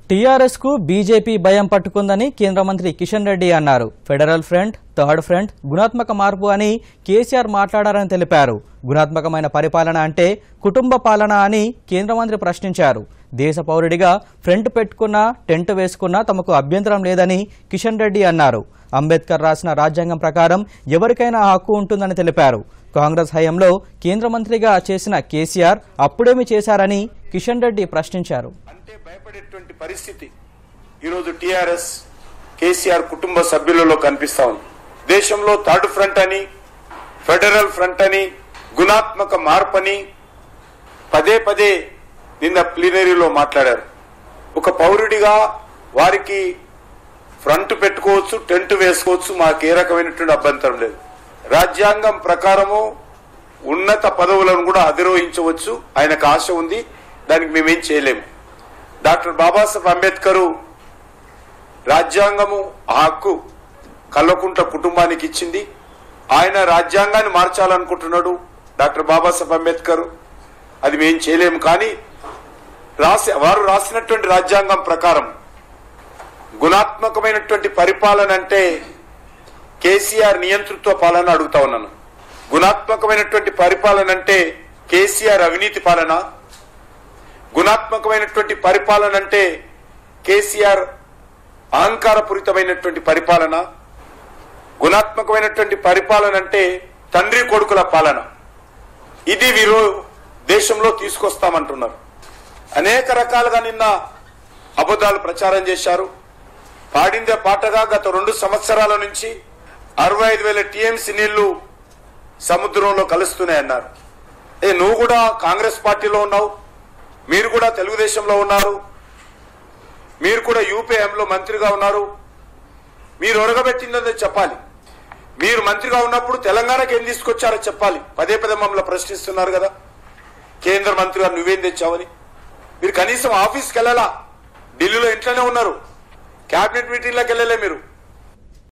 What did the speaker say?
TRS కు BJP భయం పట్టుకుందని కేంద్ర మంత్రి కిషన్ రెడ్డి అన్నారు ఫెడరల్ ఫ్రంట్ థర్డ్ ఫ్రంట్ గుణాత్మక మార్పు అని కేసీఆర్ మాట్లాడారని తెలిపారు గుణాత్మకమైన పరిపాలన అంటే కుటుంబ పాలన అని కేంద్ర మంత్రి ప్రశ్నించారు దేశ పౌరుడిగా ఫ్రంట్ పెట్టుకున్నా టెంట్ వేసుకున్నా తమకు అభ్యంతరం లేదని కిషన్ రెడ్డి అన్నారు అంబేద్కర్ రాసిన రాజ్యాంగం ప్రకారం ఎవరికైనా ఆ హక్కు ఉంటుందని తెలిపారు కాంగ్రెస్ హయాంలో కేంద్ర మంత్రిగా చేసిన కేసీఆర్ అప్పుడేమి చేశారని కిషన్ రెడ్డి ప్రశ్నించారు అంటే భయపడేటువంటి పరిస్థితి ఈరోజు టిఆర్ఎస్ కేసీఆర్ కుటుంబ సభ్యులలో కనిపిస్తా ఉంది దేశంలో థర్డ్ ఫ్రంట్ అని ఫెడరల్ ఫ్రంట్ అని గుణాత్మక మార్పని పదే పదే నిన్న ప్లీనరీలో మాట్లాడారు ఒక పౌరుడిగా వారికి ఫ్రంట్ పెట్టుకోవచ్చు టెంట్ వేసుకోవచ్చు మాకు ఏ రకమైనటువంటి అభ్యంతరం లేదు రాజ్యాంగం ప్రకారము ఉన్నత పదవులను కూడా అధిరోహించవచ్చు ఆయనకు ఆశ ఉంది దానికి మేమేం చేయలేము డాక్టర్ బాబాసాహెబ్ అంబేద్కర్ రాజ్యాంగము ఆ హక్కు కల్వకుంట్ల కుటుంబానికి ఇచ్చింది ఆయన రాజ్యాంగాన్ని మార్చాలనుకుంటున్నాడు డాక్టర్ బాబాసాహెబ్ అంబేద్కర్ అది మేం చేయలేము కానీ రాసి వారు రాసినటువంటి రాజ్యాంగం ప్రకారం గుణాత్మకమైనటువంటి పరిపాలన అంటే కేసీఆర్ నియంతృత్వ పాలన అడుగుతా ఉన్నాను గుణాత్మకమైనటువంటి పరిపాలన అంటే కేసీఆర్ అవినీతి పాలన గుణాత్మకమైనటువంటి పరిపాలన అంటే కేసీఆర్ అహంకారపూరితమైనటువంటి పరిపాలన గుణాత్మకమైనటువంటి పరిపాలన అంటే తండ్రి కొడుకుల పాలన ఇది వీరు దేశంలో తీసుకొస్తామంటున్నారు అనేక రకాలుగా నిన్న అబద్ధాలు ప్రచారం చేశారు పాడిందే పాటగా గత రెండు సంవత్సరాల నుంచి అరవై ఐదు వేల టీఎంసీ నీళ్లు సముద్రంలో కలుస్తున్నాయన్నారు ఏ నువ్వు కూడా కాంగ్రెస్ పార్టీలో ఉన్నావు మీరు కూడా తెలుగుదేశంలో ఉన్నారు మీరు కూడా యూపీఎంలో మంత్రిగా ఉన్నారు మీరు ఒరగబెట్టిందని చెప్పాలి మీరు మంత్రిగా ఉన్నప్పుడు తెలంగాణకి ఏం తీసుకొచ్చారో చెప్పాలి పదే పదే మమ్మల్ని ప్రశ్నిస్తున్నారు కదా కేంద్ర మంత్రిగా నువ్వేం తెచ్చావని మీరు కనీసం ఆఫీస్కి వెళ్ళాలా ఢిల్లీలో ఇంట్లోనే ఉన్నారు క్యాబినెట్ మీటింగ్లోకి వెళ్ళలే మీరు